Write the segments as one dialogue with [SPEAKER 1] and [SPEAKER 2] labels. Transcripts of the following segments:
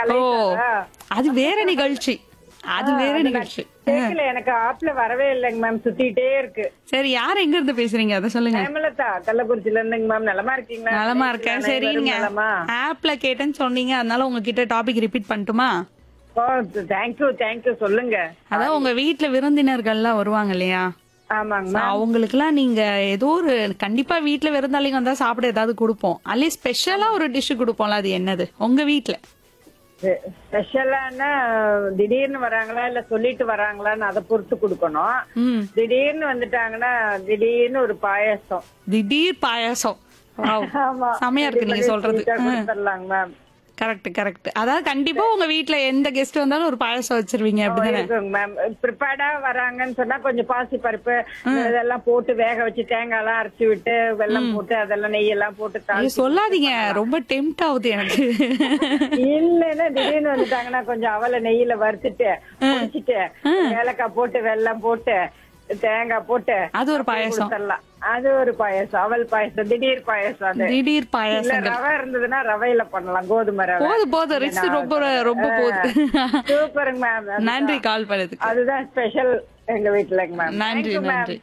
[SPEAKER 1] கலைக்காரா?
[SPEAKER 2] அது வேற நிகழ்ச்சி அது வேற நிகழ்ச்சி
[SPEAKER 1] கேக்கல எனக்கு ஆப்ல வரவே இல்லைங்க மேம் சுத்திட்டே இருக்கு
[SPEAKER 2] சரி யார் எங்க இருந்து பேசுறீங்க அத சொல்லுங்க
[SPEAKER 1] ஹேமலதா கள்ளக்குறிச்சில இருந்துங்க மேம் நலமா இருக்கீங்களா
[SPEAKER 2] நலமா இருக்கேன் சரிங்க
[SPEAKER 1] நலமா
[SPEAKER 2] ஆப்ல கேட்டேன்னு சொன்னீங்க அதனால உங்ககிட்ட டாபிக் ரிப்பீட் பண்ணட்டுமா
[SPEAKER 1] ஓ தேங்க்யூ தேங்க்யூ சொல்லுங்க
[SPEAKER 2] அதான் உங்க வீட்ல விருந்தினர்கள்லாம் வருவாங்க இல்லையா
[SPEAKER 1] ஆமாங்க
[SPEAKER 2] So, அவங்களுக்குலாம் நீங்க ஏதோ ஒரு கண்டிப்பா வீட்ல விருந்தாளிங்க வந்தா சாப்பிட ஏதாவது கொடுப்போம் அல்லே ஸ்பெஷலா ஒரு டிஷ் கொடுப்போம்ல அது என்னது உங்க வீட்ல
[SPEAKER 1] ஸ்பெஷலானா திடீர்னு வராங்களா இல்ல சொல்லிட்டு வராங்களான்னு அதை பொறுத்து கொடுக்கணும்
[SPEAKER 2] ம்
[SPEAKER 1] திடீர்னு வந்துட்டாங்கன்னா திடீர்னு ஒரு பாயாசம்
[SPEAKER 2] திடீர் பாயாசம் Wow.
[SPEAKER 1] ஆமா
[SPEAKER 2] செமையா இருக்கு நீங்க சொல்றது
[SPEAKER 1] கொடுத்துடலாங்க மேம்
[SPEAKER 2] கரெக்ட் கரெக்ட் அதாவது கண்டிப்பா உங்க வீட்ல எந்த கெஸ்ட் வந்தாலும் ஒரு பாயாசம் வச்சிருவீங்க அப்படிதானே
[SPEAKER 1] இருக்குங்க மேம் ப்ரிப்பேர்டா வராங்கன்னு சொன்னா கொஞ்சம் பாசி பருப்பு இதெல்லாம் போட்டு வேக வச்சு தேங்காய் எல்லாம் அரைச்சு விட்டு வெல்லம் போட்டு அதெல்லாம் நெய் எல்லாம் போட்டு
[SPEAKER 2] ஐயோ,
[SPEAKER 1] தாளிச்சு
[SPEAKER 2] சொல்லாதீங்க ரொம்ப டெம்ட் ஆகுது எனக்கு
[SPEAKER 1] இல்லன்னா திடீர்னு வந்துட்டாங்கன்னா கொஞ்சம் அவலை நெய்யில வறுத்துட்டு முடிச்சிட்டு ஏலக்காய் போட்டு வெல்லம் போட்டு தேங்காய் போட்டு
[SPEAKER 2] அது ஒரு பாயாசம்
[SPEAKER 1] கொடுத்துடலாம் அது ஒரு பாயாசம் அவல் பாயாசம் திடீர் பாயாசம் அது
[SPEAKER 2] திடீர்
[SPEAKER 1] இல்ல
[SPEAKER 2] பாயாசம்
[SPEAKER 1] ரவை இருந்ததுன்னா ரவையில பண்ணலாம் கோதுமை ரவை
[SPEAKER 2] போது போது ரிச் ரொம்ப ரொம்ப போகுது
[SPEAKER 1] சூப்பருங்க மேம்
[SPEAKER 2] நன்றி கால் பண்ணதுக்கு
[SPEAKER 1] அதுதான் ஸ்பெஷல் எங்க வீட்டுலங்க மேம்
[SPEAKER 2] நன்றி நன்றி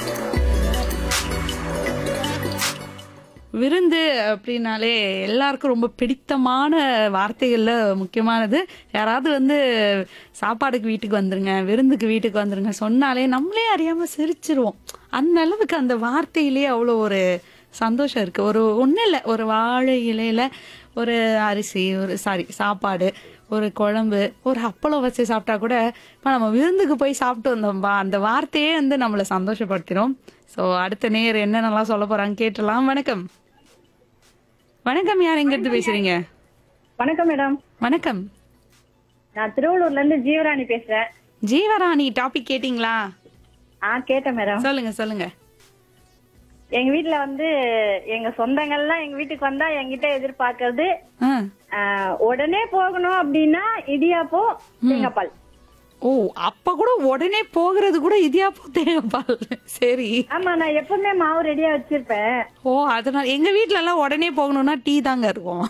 [SPEAKER 2] விருந்து அப்படின்னாலே எல்லாருக்கும் ரொம்ப பிடித்தமான வார்த்தைகள்ல முக்கியமானது யாராவது வந்து சாப்பாடுக்கு வீட்டுக்கு வந்துருங்க விருந்துக்கு வீட்டுக்கு வந்துருங்க சொன்னாலே நம்மளே அறியாம சிரிச்சிருவோம் அந்த அளவுக்கு அந்த வார்த்தையிலேயே அவ்வளோ ஒரு சந்தோஷம் இருக்கு ஒரு ஒன்றும் இல்லை ஒரு வாழை இலையில ஒரு அரிசி ஒரு சாரி சாப்பாடு ஒரு குழம்பு ஒரு அப்பளம் வச்சு சாப்பிட்டா கூட இப்போ நம்ம விருந்துக்கு போய் சாப்பிட்டு வந்தோம்பா அந்த வார்த்தையே வந்து நம்மளை சந்தோஷப்படுத்திடும் ஸோ அடுத்த நேர் என்னென்னலாம் சொல்ல போறாங்க கேட்டலாம் வணக்கம் வணக்கம் யார் எங்க இருந்து பேசுறீங்க
[SPEAKER 3] வணக்கம் மேடம்
[SPEAKER 2] வணக்கம்
[SPEAKER 3] நான் திருவள்ளூர்ல இருந்து ஜீவராணி பேசுறேன்
[SPEAKER 2] ஜீவராணி டாபிக் கேட்டிங்களா
[SPEAKER 3] ஆ கேட்டேன் மேடம்
[SPEAKER 2] சொல்லுங்க சொல்லுங்க
[SPEAKER 3] எங்க வீட்ல வந்து எங்க சொந்தங்கள்லாம் எங்க வீட்டுக்கு வந்தா என்கிட்ட எதிர்பார்க்கறது
[SPEAKER 2] ஆ.
[SPEAKER 3] ஆ, உடனே போகணும் அப்படின்னா இடியாப்பம் தேங்காய்பால்
[SPEAKER 2] ஓ அப்ப கூட உடனே போகிறது கூட இடியாப்பம் தேவைப்பால் சரி
[SPEAKER 3] ஆமா நான் எப்பவுமே மாவு ரெடியா வச்சிருப்பேன்
[SPEAKER 2] ஓ அதனால எங்க வீட்ல எல்லாம் உடனே போகணும்னா டீ தாங்க இருக்கும்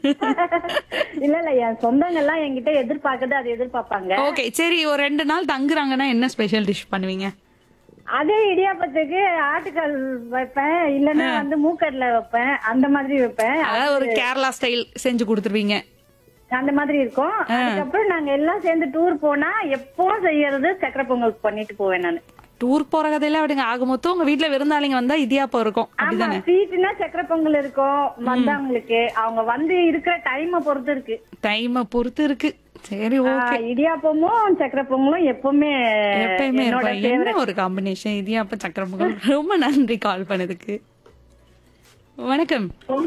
[SPEAKER 3] இல்ல இல்ல என் சொந்தங்கள்லாம் என்கிட்ட எதிர்பார்க்கறது அதை எதிர்பார்ப்பாங்க
[SPEAKER 2] ஓகே சரி ஒரு ரெண்டு நாள் தங்குறாங்கன்னா என்ன ஸ்பெஷல் டிஷ் பண்ணுவீங்க
[SPEAKER 3] அதே இடியாப்பத்துக்கு ஆட்டுக்கால் வைப்பேன் இல்லன்னா வந்து மூக்கடல வைப்பேன் அந்த மாதிரி வைப்பேன்
[SPEAKER 2] அதாவது ஒரு கேரளா ஸ்டைல் செஞ்சு கொடுத்துருவீங்க
[SPEAKER 3] அந்த மாதிரி இருக்கும் அதுக்கப்புறம் நாங்க எல்லாம் சேர்ந்து டூர் போனா எப்பவும் செய்யறது சக்கரை பொங்கல் பண்ணிட்டு போவேன் நானு
[SPEAKER 2] டூர் போற கதையில அப்படிங்க ஆக மொத்தம் உங்க வீட்ல விருந்தாளிங்க வந்தா இடியாப்பம் இருக்கும்
[SPEAKER 3] ஆமா
[SPEAKER 2] அப்படிதானே
[SPEAKER 3] ஸ்வீட்னா சக்கரை பொங்கல் இருக்கும் வந்தவங்களுக்கு அவங்க வந்து இருக்கிற டைமை பொறுத்து இருக்கு
[SPEAKER 2] டைமை பொறுத்து இருக்கு சரி
[SPEAKER 3] ஆ,
[SPEAKER 2] ஓகே
[SPEAKER 3] இடியாப்பமும் சக்கரை பொங்கலும் எப்பவுமே
[SPEAKER 2] எப்பயுமே
[SPEAKER 3] என்னோட
[SPEAKER 2] இருக்கும் என்ன ஒரு காம்பினேஷன் இடியாப்பம் சக்கரை பொங்கல் ரொம்ப நன்றி கால் பண்ணதுக்கு வணக்கம்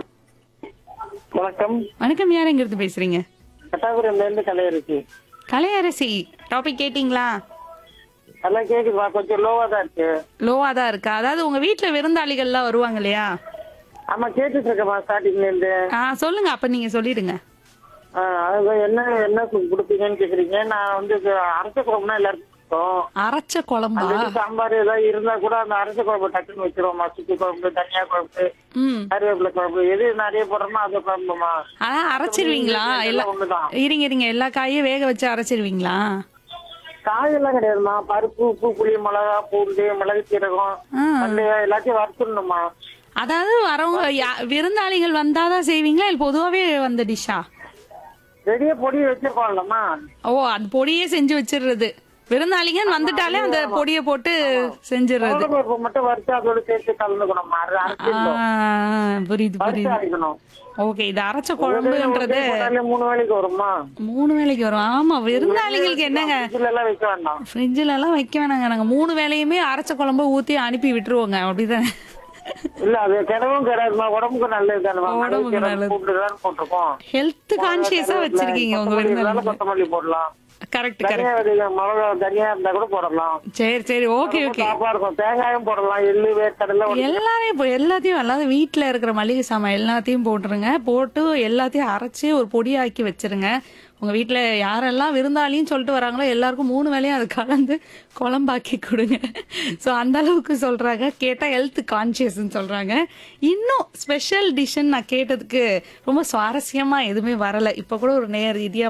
[SPEAKER 4] வணக்கம்
[SPEAKER 2] வணக்கம் யார் எங்க இருந்து பேசுறீங்க
[SPEAKER 4] கட்டாபுரம்ல இருந்து கலை இருக்கு
[SPEAKER 2] கலையரசி டாபிக் கேட்டிங்களா
[SPEAKER 4] எல்லாம் கேக்குதுமா கொஞ்சம் லோவா தான் இருக்கு
[SPEAKER 2] லோவா தான் இருக்கா அதாவது உங்க வீட்ல விருந்தாளிகள்லாம் வருவாங்க இல்லையா
[SPEAKER 4] ஆமா கேட்டுட்டு இருக்கேம்மா ஸ்டார்டிங்ல இருந்து
[SPEAKER 2] ஆ சொல்லுங்க அப்ப நீங்க சொல்லிடுங்க
[SPEAKER 4] ஆ, அது என்ன என்ன கு- கொடுப்பீங்கன்னு கேக்குறீங்க நான் வந்து இது அரைச்ச குழம்புனா எல்லாருக்கும் பிடிக்கும்.
[SPEAKER 2] அரைச்ச குழம்பா
[SPEAKER 4] அந்த இது சாம்பார் ஏதாவது இருந்தா கூட அந்த அரைச்ச குழம்பு டக்குன்னு வச்சிருவோம்மா சுத்தி குழம்பு தனியா குழம்பு
[SPEAKER 2] ம்
[SPEAKER 4] கருவேப்பிலை குழம்பு எது நிறைய போடுறோமோ அது குழம்புமா
[SPEAKER 2] ஆனா அரைச்சிருவீங்களா எல்லா
[SPEAKER 4] எல்லாம் ஒண்ணுதான்
[SPEAKER 2] இருங்க இருங்க எல்லா காயும் வேக வச்சு அரைச்சிருவீங்களா
[SPEAKER 4] காயெல்லாம் கிடையாதுமா பருப்பு உப்பு புளி மிளகா பூண்டு மிளகு சீரகம்
[SPEAKER 2] ஆ.
[SPEAKER 4] வெந்தயம் எல்லாத்தையும் வறுத்துடணுமா
[SPEAKER 2] அதாவது வரவங்க யா- விருந்தாளிகள் வந்தாதான் செய்வீங்களா இல்ல பொதுவாவே வந்த டிஷ்ஷா
[SPEAKER 4] ரெடியா பொடி வச்சிருக்கோம்லம்மா
[SPEAKER 2] ஓ அது பொடியே செஞ்சு வச்சிடுறது விருந்தாளிங்க வந்துட்டாலே அந்த பொடியை போட்டு செஞ்சிடுறது
[SPEAKER 4] கடலை பருப்பு மட்டும் வறுத்து அதோட சேர்த்து கலந்துக்கணும்மா அது
[SPEAKER 2] ஆ,
[SPEAKER 4] அரைச்சிடணும்
[SPEAKER 2] புரியுது
[SPEAKER 4] வறுத்து
[SPEAKER 2] புரியுது
[SPEAKER 4] அரைக்கணும்
[SPEAKER 2] ஓகே இது அரைச்ச குழம்புன்றது
[SPEAKER 4] போட்டாலே மூணு வேளைக்கு வருமா
[SPEAKER 2] மூணு வேளைக்கு வரும் ஆமா விருந்தாளிங்களுக்கு என்னங்க
[SPEAKER 4] இதுல எல்லாம் வைக்க வேண்டாம்
[SPEAKER 2] ஃப்ரிட்ஜில் எல்லாம் வைக்க வேணாங்க நாங்க மூணு வேளையுமே அரைச்ச குழம்ப ஊத்தி அனுப்பி விட்டுருவோங்க அப்படிதானே
[SPEAKER 4] இல்ல அது கிடவும் கிடையாதுமா உடம்புக்கு நல்லது தானே
[SPEAKER 2] உடம்புக்கு நல்லது.
[SPEAKER 4] போட்டுதான் போட்டிருக்கோம்
[SPEAKER 2] ஹெல்த் கான்சியஸா வச்சிருக்கீங்க உங்க
[SPEAKER 4] கொத்தமல்லி இருந்தாலும்
[SPEAKER 2] விருந்தாளிங்க
[SPEAKER 4] கொத்தமல்லி போடலாம்
[SPEAKER 2] கரெக்ட் கரெக்ட்
[SPEAKER 4] தனியா விதைங்க மிளகா தனியா இருந்தா கூட போடலாம்
[SPEAKER 2] சரி சரி ஓகே ஓகே
[SPEAKER 4] சாப்பா இருக்கும் தேங்காயும் போடலாம் எள்ளு வேர்க்கடலை
[SPEAKER 2] எல்லாரையும் இப்போ எல்லாத்தையும் எல்லாத்தையும் வீட்டில் இருக்கிற மளிகை சாமான் எல்லாத்தையும் போட்டுருங்க போட்டு எல்லாத்தையும் அரைச்சி ஒரு பொடியாக்கி வச்சிருங்க உங்க வீட்டில் யாரெல்லாம் விருந்தாளின்னு சொல்லிட்டு வராங்களோ எல்லாருக்கும் மூணு வேளையும் அது கலந்து குழம்பாக்கி கொடுங்க ஸோ அந்த அளவுக்கு சொல்றாங்க கேட்டால் ஹெல்த் கான்சியஸ்ன்னு சொல்றாங்க இன்னும் ஸ்பெஷல் டிஷ்ஷுன்னு நான் கேட்டதுக்கு ரொம்ப சுவாரஸ்யமா எதுவுமே வரல இப்போ கூட ஒரு நேர் இடியா